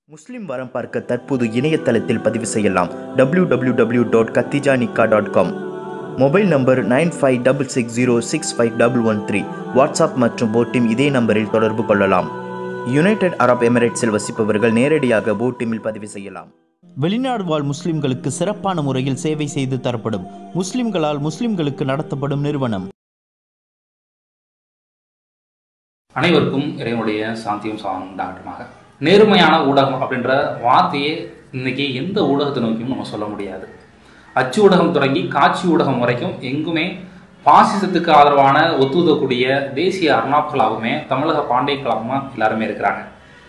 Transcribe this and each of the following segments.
முஸ்லிம் வரம் பார்க்க தற்போது இணையதளத்தில் பதிவு செய்யலாம் www.katijanikaa.com dot Katijanikaa dot com mobile number nine five double six zero six five double one three WhatsApp மற்றும் போட்டிம் இதே நம்பரில் தொடர்பு கொள்ளலாம் யுனைடெட் அரப் எமிரேட்ஸில் வசிப்பவர்கள் நேரடியாக போட்டிமில் பதிவு செய்யலாம் வெளிநாடு வாழ் முஸ்லிம்களுக்கு சிறப்பான முறையில் சேவை செய்து தரப்படும் முஸ்லிம்களால் முஸ்லிம்களுக்கு நடத்தப்படும் நிறுவனம் அனைவருக்கும் இறைவனுடைய சாந்தியும் சாதனம் உண்டாகட்டுமாக நேர்மையான ஊடகம் அப்படின்ற வார்த்தையே இன்னைக்கு எந்த ஊடகத்தை நோக்கியும் நம்ம சொல்ல முடியாது அச்சு ஊடகம் தொடங்கி காட்சி ஊடகம் வரைக்கும் எங்குமே பாசிசத்துக்கு ஆதரவான ஒத்துதக்கூடிய தேசிய அர்ணாக்களாகவுமே தமிழக பாண்டியர்களாகவும் எல்லாருமே இருக்கிறாங்க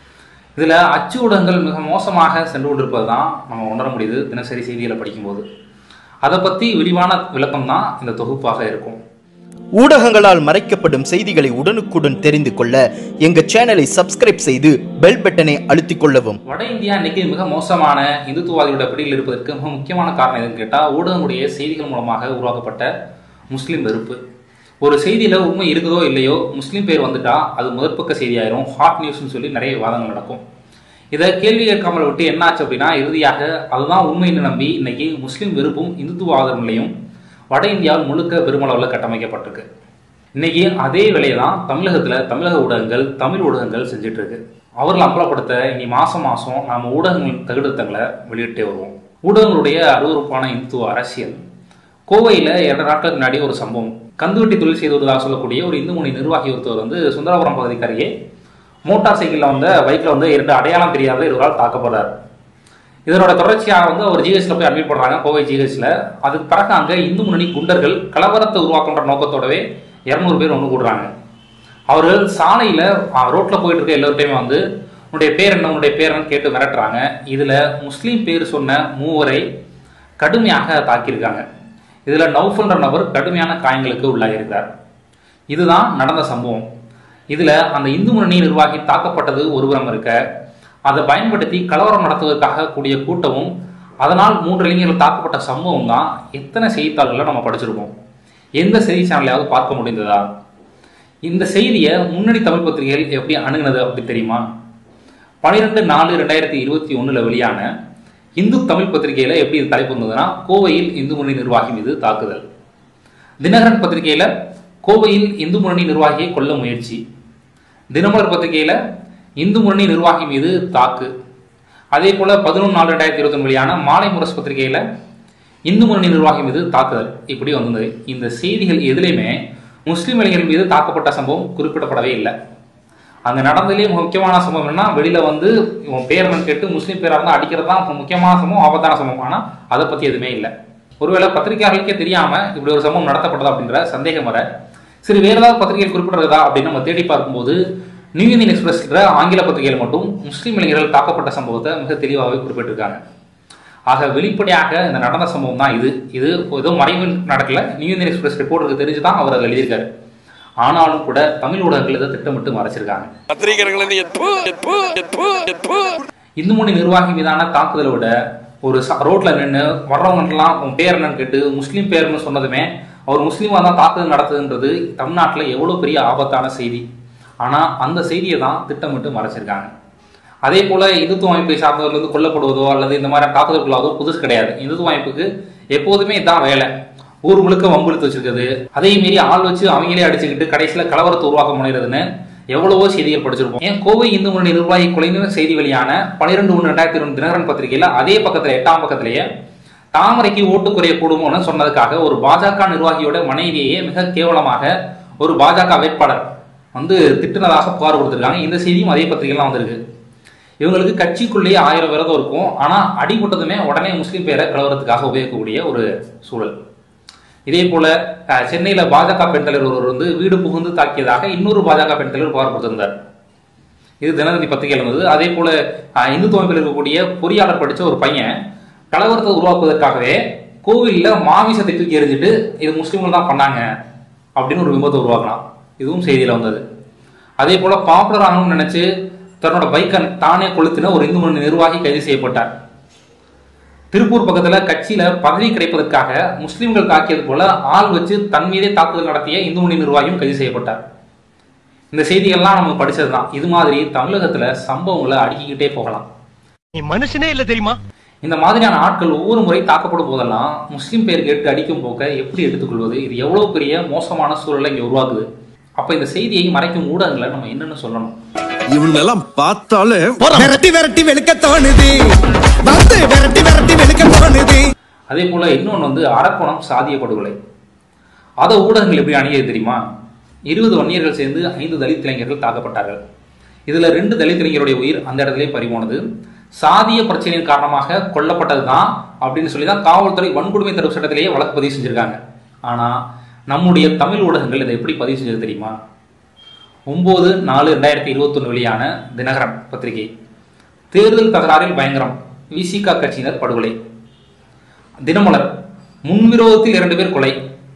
இதில் அச்சு ஊடகங்கள் மிக மோசமாக சென்று கொண்டிருப்பது தான் நம்ம உணர முடியுது தினசரி செய்திகளை படிக்கும்போது அதை பற்றி விரிவான விளக்கம் தான் இந்த தொகுப்பாக இருக்கும் ஊடகங்களால் மறைக்கப்படும் செய்திகளை உடனுக்குடன் தெரிந்து கொள்ள எங்க சேனலை சப்ஸ்கிரைப் செய்து பெல் பட்டனை அழுத்திக் கொள்ளவும் வட இந்தியா இன்னைக்கு மிக மோசமான இந்துத்துவாதிகளோட பிடியில் இருப்பதற்கு மிக முக்கியமான காரணம் எதுன்னு கேட்டால் ஊடகங்களுடைய செய்திகள் மூலமாக உருவாக்கப்பட்ட முஸ்லீம் வெறுப்பு ஒரு செய்தியில் உண்மை இருக்குதோ இல்லையோ முஸ்லீம் பேர் வந்துட்டா அது முதற்பக்க செய்தியாயிரும் ஹாட் நியூஸ்னு சொல்லி நிறைய விவாதங்கள் நடக்கும் இதை கேள்வி கேட்காமல் விட்டு என்னாச்சு அப்படின்னா இறுதியாக அதுதான் உண்மைன்னு நம்பி இன்னைக்கு முஸ்லீம் வெறுப்பும் இந்துத்துவ ஆதரவுலையும் வட இந்தியாவில் முழுக்க பெருமளவில் கட்டமைக்கப்பட்டிருக்கு இன்னைக்கு அதே வேலையை தான் தமிழகத்தில் தமிழக ஊடகங்கள் தமிழ் ஊடகங்கள் செஞ்சுட்டு இருக்கு அவர்கள் அம்பலப்படுத்த இனி மாசம் மாசம் நாம ஊடகங்கள் தகுடத்தங்களை வெளியிட்டே வருவோம் ஊடகங்களுடைய அருவறுப்பான இந்துத்துவ அரசியல் கோவையில் இரண்டு நாட்களுக்கு முன்னாடி ஒரு சம்பவம் கந்துவட்டி தொழில் செய்து வருவதாக சொல்லக்கூடிய ஒரு இந்து மொழி நிர்வாகி ஒருத்தர் வந்து சுந்தரபுரம் பகுதிக்கு அருகே மோட்டார் சைக்கிளில் வந்த பைக்கில் வந்து இரண்டு அடையாளம் தெரியாத இருவரால் தாக்கப்படுறார் இதனோட தொடர்ச்சியாக வந்து அவர் ஜிஹெச்ல போய் அட்மிட் பண்றாங்க கோவை ஜிஹெச்ல அதுக்கு பிறகு அங்க இந்து முன்னணி குண்டர்கள் கலவரத்தை உருவாக்குன்ற நோக்கத்தோடவே இருநூறு பேர் ஒன்று கூடுறாங்க அவர்கள் சாலையில அஹ், ரோட்ல போயிட்டு இருக்க எல்லார்ட்டையுமே வந்து உன்னுடைய பேர் என்ன உன்னுடைய பேர் என்னன்னு கேட்டு மிரட்டுறாங்க இதுல முஸ்லீம் பேர் சொன்ன மூவரை கடுமையாக தாக்கியிருக்காங்க இதுல நௌஃபல்ன்ற நபர் கடுமையான காயங்களுக்கு உள்ளாகியிருக்கிறார் இதுதான் நடந்த சம்பவம் இதுல அந்த இந்து முன்னணி நிர்வாகி தாக்கப்பட்டது ஒருபுறம் இருக்க அதை பயன்படுத்தி கலவரம் நடத்துவதற்காக கூடிய கூட்டமும் அதனால் மூன்று இளைஞர்கள் தாக்கப்பட்ட சம்பவம் தான் எத்தனை செய்தித்தாள்களை நம்ம படிச்சிருப்போம் எந்த செய்தி சேனலையாவது பார்க்க முடிந்ததா இந்த செய்தியை முன்னணி தமிழ் பத்திரிகைகள் எப்படி அணுகுனது அப்படி தெரியுமா பனிரெண்டு நாலு ரெண்டாயிரத்தி இருபத்தி ஒண்ணுல வெளியான இந்து தமிழ் பத்திரிகையில எப்படி இது தலைப்பு வந்ததுன்னா கோவையில் இந்து முன்னணி நிர்வாகி மீது தாக்குதல் தினகரன் பத்திரிகையில கோவையில் இந்து முன்னணி நிர்வாகியை கொல்ல முயற்சி தினமலர் பத்திரிகையில இந்து முன்னணி நிர்வாகி மீது தாக்கு அதே போல பதினொன்று நாலு ரெண்டாயிரத்தி இருபத்தி வெளியான மாலை முரசு பத்திரிகையில இந்து முன்னணி நிர்வாகி மீது தாக்குதல் இப்படி வந்தது இந்த செய்திகள் எதுலையுமே முஸ்லிம் இளைஞர்கள் மீது தாக்கப்பட்ட சம்பவம் குறிப்பிடப்படவே இல்லை அங்க நடந்ததுலேயே முக்கியமான சம்பவம் என்னன்னா வெளியில வந்து இவன் பேர் என்னன்னு கேட்டு முஸ்லீம் பேரா இருந்தா அடிக்கிறது தான் முக்கியமான சம்பவம் ஆபத்தான சம்பவம் ஆனா அதை பத்தி எதுவுமே இல்லை ஒருவேளை பத்திரிகையாளர்களுக்கே தெரியாம இப்படி ஒரு சம்பவம் நடத்தப்பட்டதா அப்படின்ற சந்தேகம் வர சரி வேற ஏதாவது பத்திரிகைகள் குறிப்பிடுறதா அப்படின்னு நம்ம தேடி பார்க்கும்போது நியூ இந்தியன் எக்ஸ்பிரஸ்ன்ற ஆங்கில பத்திரிகையில் மட்டும் முஸ்லீம் இளைஞர்கள் தாக்கப்பட்ட சம்பவத்தை மிக தெளிவாகவே குறிப்பிட்டிருக்காங்க ஆக வெளிப்படையாக இந்த நடந்த சம்பவம் தான் இது இது ஏதோ மறைவு நடக்கல நியூ இந்தியன் எக்ஸ்பிரஸ் ரிப்போர்ட்டருக்கு தெரிஞ்சு தான் அவர் அதில் எழுதியிருக்காரு ஆனாலும் கூட தமிழ் ஊடகங்கள் இதை திட்டமிட்டு மறைச்சிருக்காங்க பத்திரிகைகள் எப்பு எப்பு எப்பு எப்பு இந்து மொழி நிர்வாகி மீதான தாக்குதலை விட ஒரு ச- ரோட்ல நின்று வர்றவங்கலாம் உன் பேர் என்னன்னு கேட்டு முஸ்லீம் பேர்னு சொன்னதுமே அவர் முஸ்லீமாக தான் தாக்குதல் நடத்துதுன்றது தமிழ்நாட்டில் எவ்வளோ பெரிய ஆபத்தான செய்தி ஆனால் அந்த செய்தியை தான் திட்டமிட்டு மறைச்சிருக்காங்க அதே போல இந்துத்துவ அமைப்பை சார்ந்தவர்கள் வந்து கொல்லப்படுவதோ அல்லது இந்த மாதிரி தாக்குதல்களாவதோ புதுசு கிடையாது இந்துத்துவ அமைப்புக்கு எப்போதுமே இதான் வேலை ஊர் முழுக்க வம்புழுத்து வச்சிருக்குது அதே மீறி ஆள் வச்சு அவங்களே அடிச்சுக்கிட்டு கடைசியில கலவரத்தை உருவாக்க முனைகிறதுன்னு எவ்வளவோ செய்திகள் படிச்சிருப்போம் ஏன் கோவை இந்து முன்னணி நிர்வாகி கொலைன்னு செய்தி வெளியான பன்னிரெண்டு ஒன்று ரெண்டாயிரத்தி இருபது தினகரன் பத்திரிகையில அதே பக்கத்துல எட்டாம் பக்கத்திலேயே தாமரைக்கு ஓட்டு குறைய கூடுமோன்னு சொன்னதுக்காக ஒரு பாஜக நிர்வாகியோட மனைவியையே மிக கேவலமாக ஒரு பாஜக வேட்பாளர் வந்து திட்டுனதாக புகார் கொடுத்திருக்காங்க இந்த செய்தியும் அதே பத்திரிகைலாம் வந்திருக்கு இவங்களுக்கு கட்சிக்குள்ளேயே ஆயிரம் விரதம் இருக்கும் ஆனா அடிபட்டதுமே உடனே முஸ்லீம் பேரை கலவரத்துக்காக உபயோகிக்கக்கூடிய ஒரு சூழல் இதே போல அஹ், சென்னையில பாஜக பெண் தலைவர் ஒருவர் வந்து வீடு புகுந்து தாக்கியதாக இன்னொரு பாஜக பெண் தலைவர் புகார் கொடுத்திருந்தார் இது தினத்தந்தி பத்திரிகையில் இருந்தது அதே போல அஹ், இந்துத்துவ அமைப்பில் இருக்கக்கூடிய பொறியாளர் படிச்ச ஒரு பையன் கலவரத்தை உருவாக்குவதற்காகவே கோவில்ல மாமிசத்தை தூக்கி எறிஞ்சிட்டு இது முஸ்லீம்கள் தான் பண்ணாங்க அப்படின்னு ஒரு விபத்தை உருவாக்கலாம் இதுவும் செய்தியில வந்தது அதே போல பாப்புலர் ஆகணும்னு நினைச்சு தன்னோட பைக்கை தானே கொளுத்தின ஒரு இந்து முன்னணி நிர்வாகி கைது செய்யப்பட்டார் திருப்பூர் பக்கத்துல கட்சியில பதவி கிடைப்பதற்காக முஸ்லிம்கள் தாக்கியது போல ஆள் வச்சு தன் மீதே தாக்குதல் நடத்திய இந்து முன்னணி நிர்வாகியும் கைது செய்யப்பட்டார் இந்த செய்திகள்லாம் நம்ம படிச்சதுதான் இது மாதிரி தமிழகத்துல சம்பவங்களை அடுக்கிக்கிட்டே போகலாம் நீ மனுஷனே இல்ல தெரியுமா இந்த மாதிரியான ஆட்கள் ஒவ்வொரு முறை தாக்கப்படும் போதெல்லாம் முஸ்லீம் பேர் கேட்டு அடிக்கும் போக்க எப்படி எடுத்துக்கொள்வது இது எவ்வளவு பெரிய மோசமான சூழலை இங்க உருவாக்குது அப்ப இந்த செய்தியை மறைக்கும் ஊடகங்களை நம்ம என்னன்னு சொல்லணும் இவனெல்லாம் பார்த்தாலே விரட்டி விரட்டி வெளுக்க தோணுது வந்து விரட்டி விரட்டி வெளுக்க தோணுது அதே போல இன்னொன்று வந்து அரக்கோணம் சாதிய படுகொலை அதை ஊடகங்கள் எப்படி அணுகியது தெரியுமா இருபது வன்னியர்கள் சேர்ந்து ஐந்து தலித் இளைஞர்கள் தாக்கப்பட்டார்கள் இதுல ரெண்டு தலித் இளைஞருடைய உயிர் அந்த இடத்திலே பறிபோனது சாதிய பிரச்சனையின் காரணமாக கொல்லப்பட்டது தான் அப்படின்னு சொல்லி தான் காவல்துறை வன்கொடுமை தடுப்பு சட்டத்திலேயே வழக்கு பதிவு செஞ்சிருக்காங்க ஆனா நம்முடைய தமிழ் ஊடகங்கள் இதை எப்படி பதிவு செஞ்சது தெரியுமா ஒன்பது நாலு ரெண்டாயிரத்தி இருபத்தொன்னு வெளியான தினகரன் பத்திரிகை தேர்தல் தகராறில் பயங்கரம் விசிகா கட்சியினர் படுகொலை தினமலர் முன்விரோதத்தில் இரண்டு பேர் கொலை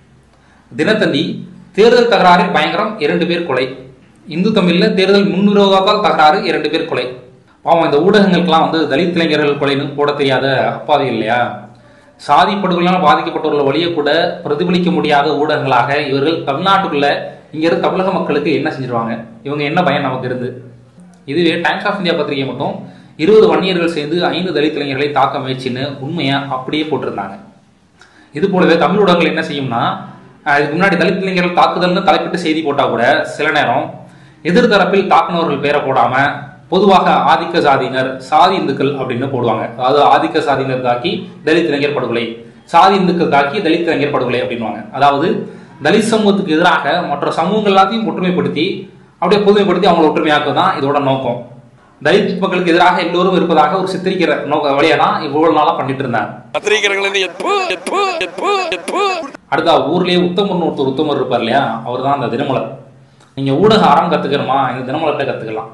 தினத்தந்தி தேர்தல் தகராறில் பயங்கரம் இரண்டு பேர் கொலை இந்து தமிழ்ல தேர்தல் முன்விரோதத்தால் தகராறு இரண்டு பேர் கொலை பாவம் இந்த ஊடகங்களுக்கெல்லாம் வந்து தலித் இளைஞர்கள் கொலைன்னு போட தெரியாத அப்பாவி இல்லையா சாதி படுகொலையால் பாதிக்கப்பட்டவர்கள் வழியை கூட பிரதிபலிக்க முடியாத ஊடகங்களாக இவர்கள் தமிழ்நாட்டுக்குள்ள இங்க இருந்து தமிழக மக்களுக்கு என்ன செஞ்சிருவாங்க இவங்க என்ன பயம் நமக்கு இருந்து இதுவே டைம்ஸ் ஆஃப் இந்தியா பத்திரிகை மட்டும் இருபது வன்னியர்கள் சேர்ந்து ஐந்து தலித் இளைஞர்களை தாக்க முயற்சின்னு உண்மையை அப்படியே போட்டிருந்தாங்க இது போலவே தமிழ் ஊடகங்கள் என்ன செய்யும்னா அஹ் இதுக்கு முன்னாடி தலித் இளைஞர்கள் தாக்குதல்னு தலைப்பிட்டு செய்தி போட்டா கூட சில நேரம் எதிர்தரப்பில் தாக்குனவர்கள் பேரை போடாம பொதுவாக ஆதிக்க சாதியினர் சாதி இந்துக்கள் அப்படின்னு போடுவாங்க அதாவது ஆதிக்க சாதியினர் தாக்கி தலித் இளைஞர் படுகொலை சாதி இந்துக்கள் தாக்கி தலித் இளைஞர் படுகொலை அப்படின்வாங்க அதாவது தலித் சமூகத்துக்கு எதிராக மற்ற சமூகங்கள் எல்லாத்தையும் ஒற்றுமைப்படுத்தி அப்படியே பொதுமைப்படுத்தி அவங்களை ஒற்றுமையாக்குவது தான் இதோட நோக்கம் தலித் மக்களுக்கு எதிராக எல்லோரும் இருப்பதாக ஒரு சித்தரிக்கிற நோக்க வழியை தான் இவ்வளவு நாளா பண்ணிட்டு இருந்தாங்க பத்திரிகைகள் எப்பு எப்பு எப்பு எப்பு அடுத்தா ஊர்லயே உத்தமர்னு ஒருத்தர் உத்தமர் இருப்பார் இல்லையா அவர் தான் அந்த தினமலர் நீங்க ஊடக அறம் கத்துக்கிறோமா இந்த தினமலர்கிட்ட கத்துக்கலாம்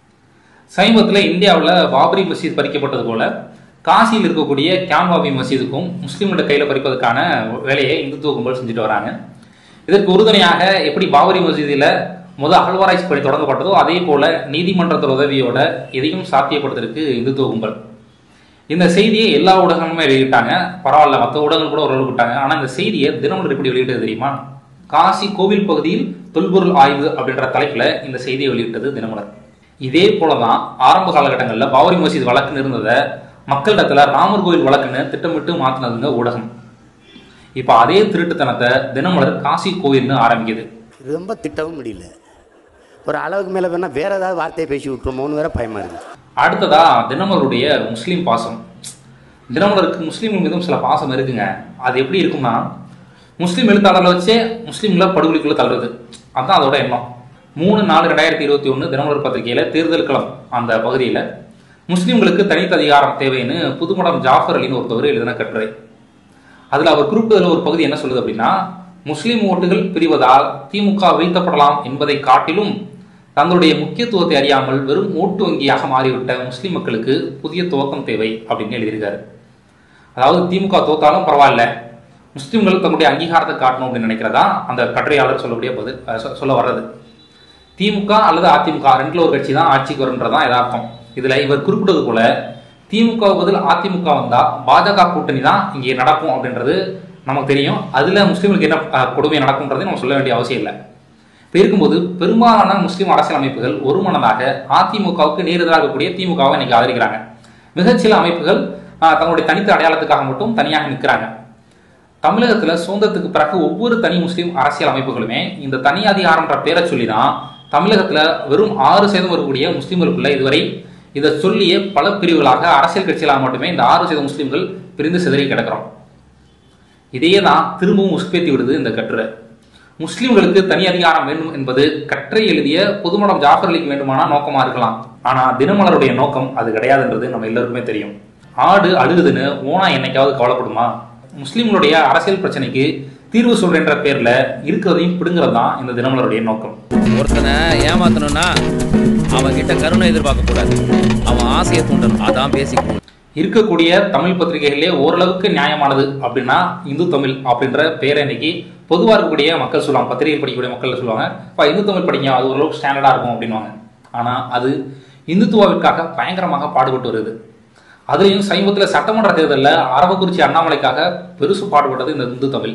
சமீபத்துல இந்தியாவுல பாபரி மசீத் பறிக்கப்பட்டது போல காசியில் இருக்கக்கூடிய கியாம்பாபி மசீதுக்கும் முஸ்லீம்களோட கையில பறிப்பதற்கான வேலையை இந்துத்துவ கும்பல் செஞ்சுட்டு வராங்க இதற்கு உறுதுணையாக எப்படி பாபரி மசீதில முத அகழ்வாராய்ச்சி பணி தொடங்கப்பட்டதோ அதே போல நீதிமன்றத்தோட உதவியோட இதையும் சாத்தியப்படுத்துறதுக்கு இந்துத்துவ கும்பல் இந்த செய்தியை எல்லா ஊடகங்களுமே வெளியிட்டாங்க பரவாயில்ல மற்ற ஊடகங்கள் கூட ஓரளவு விட்டாங்க ஆனா இந்த செய்தியை தினமலர் எப்படி வெளியிட்டது தெரியுமா காசி கோவில் பகுதியில் தொல்பொருள் ஆய்வு அப்படின்ற தலைப்புல இந்த செய்தியை வெளியிட்டது தினமலர் இதே போலதான் ஆரம்ப காலகட்டங்களில் பாபரி மசீத் வழக்குன்னு இருந்ததை மக்களிடத்துல ராமர் கோவில் வழக்குன்னு திட்டமிட்டு மாத்தினதுங்க ஊடகம் இப்ப அதே திருட்டுத்தனத்தை தினமலர் காசி கோவில்னு ஆரம்பிக்குது ரொம்ப திட்டவும் முடியல ஒரு அளவுக்கு மேலே வேணால் வேற ஏதாவது வார்த்தையை பேசி விட்டுருமோன்னு வேற பயமா இருக்கு அடுத்ததா தினமலருடைய முஸ்லீம் பாசம் தினமலருக்கு முஸ்லீம்கள் மீதும் சில பாசம் இருக்குங்க அது எப்படி இருக்கும்னா முஸ்லீம் எழுத்தாளர்களை வச்சே முஸ்லீம்களை படுகொலைக்குள்ள தள்ளுறது அதுதான் அதோட எண்ணம் மூணு நாலு ரெண்டாயிரத்தி இருபத்தி ஒன்று தினமலர் பத்திரிகையில தேர்தல் களம் அந்த பகுதியில் முஸ்லீம்களுக்கு தனித்த அதிகாரம் தேவைன்னு புதுமடம் ஜாஃபர் அலின்னு ஒருத்தவர் எழுதின கட்டுரை அதுல அவர் குறிப்பிடுதல ஒரு பகுதி என்ன சொல்லுது அப்படின்னா முஸ்லிம் ஓட்டுகள் பிரிவதால் திமுக வீழ்த்தப்படலாம் என்பதை காட்டிலும் தங்களுடைய முக்கியத்துவத்தை அறியாமல் வெறும் ஓட்டு வங்கியாக மாறிவிட்ட முஸ்லிம் மக்களுக்கு புதிய துவக்கம் தேவை அப்படின்னு எழுதியிருக்காரு அதாவது திமுக தோத்தாலும் பரவாயில்ல முஸ்லிம்கள் தங்களுடைய அங்கீகாரத்தை காட்டணும் அப்படின்னு நினைக்கிறதா அந்த கட்டுரையாளர் சொல்லக்கூடிய பதில் அஹ் சொ- சொல்ல வர்றது திமுக அல்லது அதிமுக ரெண்டுல ஒரு கட்சி தான் ஆட்சிக்கு வரும்ன்றதான் யதார்த்தம் இதுல இவர் குறிப்பிட்டது போல திமுக பதில் அதிமுக வந்தா பாஜக கூட்டணி தான் இங்கே நடக்கும் அப்படின்றது நமக்கு தெரியும் அதுல முஸ்லிம்களுக்கு என்ன அஹ், கொடுமை நடக்கும்ன்றது நம்ம சொல்ல வேண்டிய அவசியம் இல்லை இப்ப இருக்கும்போது பெரும்பாலான முஸ்லிம் அரசியல் அமைப்புகள் ஒருமனதாக அதிமுகவுக்கு நேரெதிராக இருக்கக்கூடிய திமுகவை இன்னைக்கு ஆதரிக்கிறாங்க மிகச்சில அமைப்புகள் அஹ், தங்களுடைய தனித்த அடையாளத்துக்காக மட்டும் தனியாக நிற்கிறாங்க தமிழகத்துல சுதந்திரத்துக்கு பிறகு ஒவ்வொரு தனி முஸ்லீம் அரசியல் அமைப்புகளுமே இந்த தனி அதிகாரம்ன்ற பேரை சொல்லி தான் தமிழகத்துல வெறும் ஆறு சதவீதம் இருக்கக்கூடிய முஸ்லீம்களுக்குள்ள இதுவரை இதை சொல்லிய பல பிரிவுகளாக அரசியல் கட்சிகளாக மட்டுமே இந்த ஆறு சதவீத முஸ்லீம்கள் பிரிந்து சிதறி கிடக்கிறோம் இதையே தான் திரும்பவும் உஸ்பேத்தி விடுது இந்த கட்டுரை முஸ்லிம்களுக்கு தனி அதிகாரம் வேண்டும் என்பது கற்றை எழுதிய பொதுமடம் ஜாஃபர் அலிக்கு வேண்டுமானா நோக்கமா இருக்கலாம் ஆனா தினமலருடைய நோக்கம் அது கிடையாதுன்றது நம்ம எல்லாருக்குமே தெரியும் ஆடு அழுகுதுன்னு ஓனா என்னைக்காவது கவலைப்படுமா முஸ்லிம்களுடைய அரசியல் பிரச்சனைக்கு தீர்வு சொல்றேன்ற பேர்ல இருக்கிறதையும் பிடுங்கிறது தான் இந்த தினமலருடைய நோக்கம் ஒருத்தனை ஏமாத்தணும்னா அவன் கிட்ட கருணை எதிர்பார்க்க கூடாது அவன் ஆசையை தூண்டணும் அதான் பேசிக்கணும் இருக்கக்கூடிய தமிழ் பத்திரிகைகளிலே ஓரளவுக்கு நியாயமானது அப்படின்னா இந்து தமிழ் அப்படின்ற பேரை இன்னைக்கு பொதுவாக இருக்கக்கூடிய மக்கள் சொல்லுவாங்க பத்திரிகை படிக்கக்கூடிய மக்கள் சொல்லுவாங்க "அப்பா, இந்து தமிழ் படிங்க அது ஓரளவுக்கு ஸ்டாண்டர்டாக இருக்கும் அப்படின்வாங்க ஆனால் அது இந்துத்துவாவிற்காக பயங்கரமாக பாடுபட்டு வருது அதுலேயும் சமீபத்தில் சட்டமன்ற தேர்தலில் அரவக்குறிச்சி அண்ணாமலைக்காக பெருசு பாடுபட்டது இந்த இந்து தமிழ்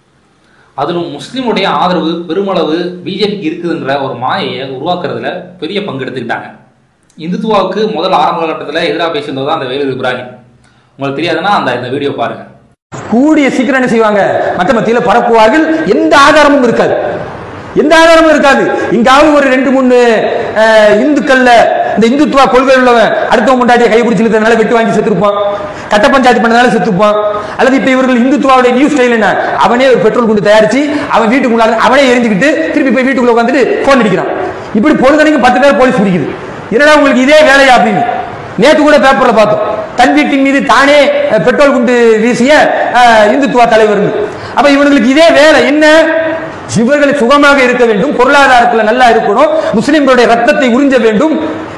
அதிலும் முஸ்லிமுடைய ஆதரவு பெருமளவு பிஜேபிக்கு இருக்குதுன்ற ஒரு மாயையை உருவாக்குறதுல பெரிய பங்கு எடுத்துக்கிட்டாங்க இந்துத்துவாவுக்கு முதல் ஆரம்ப கட்டத்தில் எதிராக பேசியிருந்தது தான் அந்த வேலூர் இப்ராஹிம் உங்களுக்கு தெரியாதுன்னா அந்த இந்த வீடியோ பாருங்க கூடிய சீக்கிரம் என்ன செய்வாங்க மற்ற மத்தியில பரப்புவார்கள் எந்த ஆதாரமும் இருக்காது எந்த ஆதாரமும் இருக்காது இங்காவது ஒரு ரெண்டு மூணு அஹ், இந்துக்கள்ல இந்த இந்துத்துவ கொள்கை உள்ளவன் அடுத்தவன் முண்டாட்டியை கைப்பிடிச்சு இழுத்ததுனால வெட்டு வாங்கி செத்துருப்பான் கட்ட பஞ்சாயத்து பண்ணதால செத்துப்பான் அல்லது இப்ப இவர்கள் இந்துத்துவாவுடைய நியூஸ் ஸ்டைல் என்ன அவனே ஒரு பெட்ரோல் குண்டு தயாரிச்சு அவன் வீட்டுக்குள்ள அவனே எரிஞ்சுக்கிட்டு திருப்பி போய் வீட்டுக்குள்ள உட்காந்துட்டு போன் அடிக்கிறான் இப்படி பொழுதனைக்கு பத்து பேர் போலீஸ் பிடிக்குது என்னடா உங்களுக்கு இதே வேலையா அப்படின்னு நேத்து கூட பேப்பர்ல பார்த்தோம் தன் வீட்டின் மீது தானே அஹ், பெட்ரோல் குண்டு வீசிய அஹ், இந்துத்துவ தலைவர்னு அப்ப இவங்களுக்கு இதே வேலை என்ன இவர்கள் சுகமாக இருக்க வேண்டும் பொருளாதாரத்துல நல்லா இருக்கணும் முஸ்லிம்களுடைய ரத்தத்தை உறிஞ்ச வேண்டும்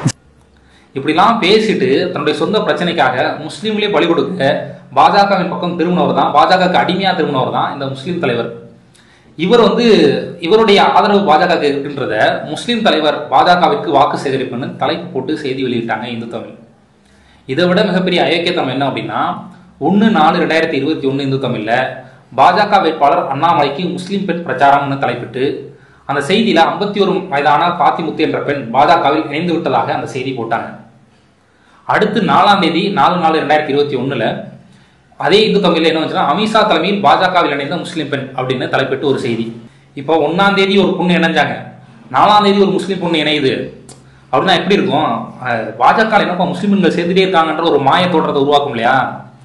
இப்படிலாம் பேசிட்டு தன்னுடைய சொந்த பிரச்சனைக்காக முஸ்லீம்களே பலி கொடுக்க பாஜகவின் பக்கம் திரும்பினவர் தான் பாஜகவுக்கு அடிமையா திரும்பினவர் தான் இந்த முஸ்லீம் தலைவர் இவர் வந்து இவருடைய ஆதரவு பாஜக இருக்கின்றத முஸ்லீம் தலைவர் பாஜகவிற்கு வாக்கு சேகரிப்புன்னு தலைப்பு போட்டு செய்தி வெளியிட்டாங்க இந்து தமிழ் இதை விட மிகப்பெரிய அயோக்கியத்தனம் என்ன அப்படின்னா ஒன்று நாலு ரெண்டாயிரத்தி இருபத்தி ஒன்று இந்து தமிழ்ல பாஜக வேட்பாளர் அண்ணாமலைக்கு முஸ்லீம் பெண் பிரச்சாரம்னு தலைப்பிட்டு அந்த செய்தியில ஐம்பத்தி ஒரு வயதான பாத்திமுத்து என்ற பெண் பாஜகவில் இணைந்து விட்டதாக அந்த செய்தி போட்டாங்க அடுத்து நாலாம் தேதி நாலு நாலு ரெண்டாயிரத்தி இருபத்தி ஒண்ணுல அதே இந்து தமிழ்ல என்ன வந்துச்சுன்னா அமித்ஷா தலைமையில் பாஜகவில் இணைந்த முஸ்லீம் பெண் அப்படின்னு தலைப்பிட்டு ஒரு செய்தி இப்போ ஒன்னாம் தேதி ஒரு பொண்ணு இணைஞ்சாங்க நாலாம் தேதி ஒரு முஸ்லீம் பொண்ணு இணையுது அப்படின்னா எப்படி இருக்கும் அஹ் பாஜக ல என்னப்பா முஸ்லீம்கள் சேர்த்துட்டே இருக்காங்கன்ற ஒரு மாய தோற்றத்தை உருவாக்கும் இல்லையா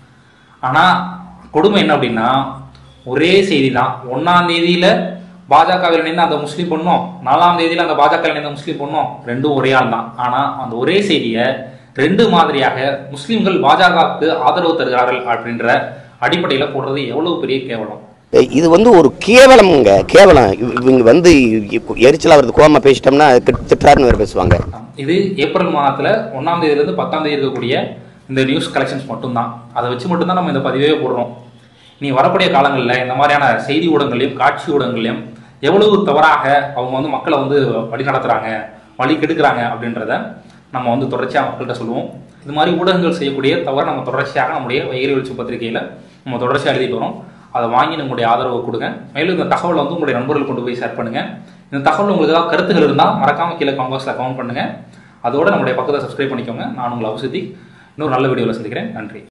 ஆனா கொடுமை என்ன அப்படின்னா ஒரே செய்தி தான் ஒன்னாம் தேதியில பாஜகவில் இணைந்த அந்த முஸ்லீம் பொண்ணும் நாலாம் தேதியில அந்த பாஜக இணைந்த முஸ்லீம் பொண்ணும் ரெண்டும் ஒரே ஆள் தான் ஆனா அந்த ஒரே செய்தியை ரெண்டு மாதிரியாக முஸ்லிம்கள் பாஜகவுக்கு ஆதரவு தருகிறார்கள் அப்படின்ற அடிப்படையில போடுறது எவ்வளவு பெரிய கேவலம் இது வந்து ஒரு கேவலம்ங்க கேவலம் இவ- இவங்க வந்து எரிச்சலா வருது கோமா பேசிட்டோம்னா திட்- திட்டுறாருன்னு வேற பேசுவாங்க இது ஏப்ரல் மாதத்துல ஒன்னாம் தேதியில இருந்து பத்தாம் தேதி இருக்கக்கூடிய இந்த நியூஸ் கலெக்ஷன்ஸ் மட்டும்தான் அதை வச்சு மட்டும்தான் நம்ம இந்த பதிவே போடுறோம் நீ வரக்கூடிய காலங்களில் இந்த மாதிரியான செய்தி ஊடகங்களையும் காட்சி ஊடகங்களையும் எவ்வளவு தவறாக அவங்க வந்து மக்களை வந்து வழி நடத்துறாங்க வழி கெடுக்கிறாங்க அப்படின்றத நம்ம வந்து தொடர்ச்சியாக மக்கள்கிட்ட சொல்லுவோம் இது மாதிரி ஊடகங்கள் செய்யக்கூடிய தவறை நம்ம தொடர்ச்சியாக நம்முடைய வைகரி வெளிச்ச பத்திரிகையில் நம்ம தொடர்ச்சியாக எழுதிட்டு வரோம் அதை வாங்கி நம்முடைய ஆதரவு கொடுங்க மேலும் இந்த தகவலை வந்து உங்களுடைய நண்பர்கள் கொண்டு போய் ஷேர் பண்ணுங்க இந்த தகவல் உங்களுக்கு ஏதாவது கருத்துகள் இருந்தால் மறக்காம கீழே காம்பாக்ஸில் கமெண்ட் பண்ணுங்க அதோட நம்முடைய பக்கத்தை சப்ஸ்கிரைப் பண்ணிக்கோங்க நான் உங்களை அவசியத்தி இன்னொரு நல்ல வீடியோவில் சந்திக்கிறேன் நன்றி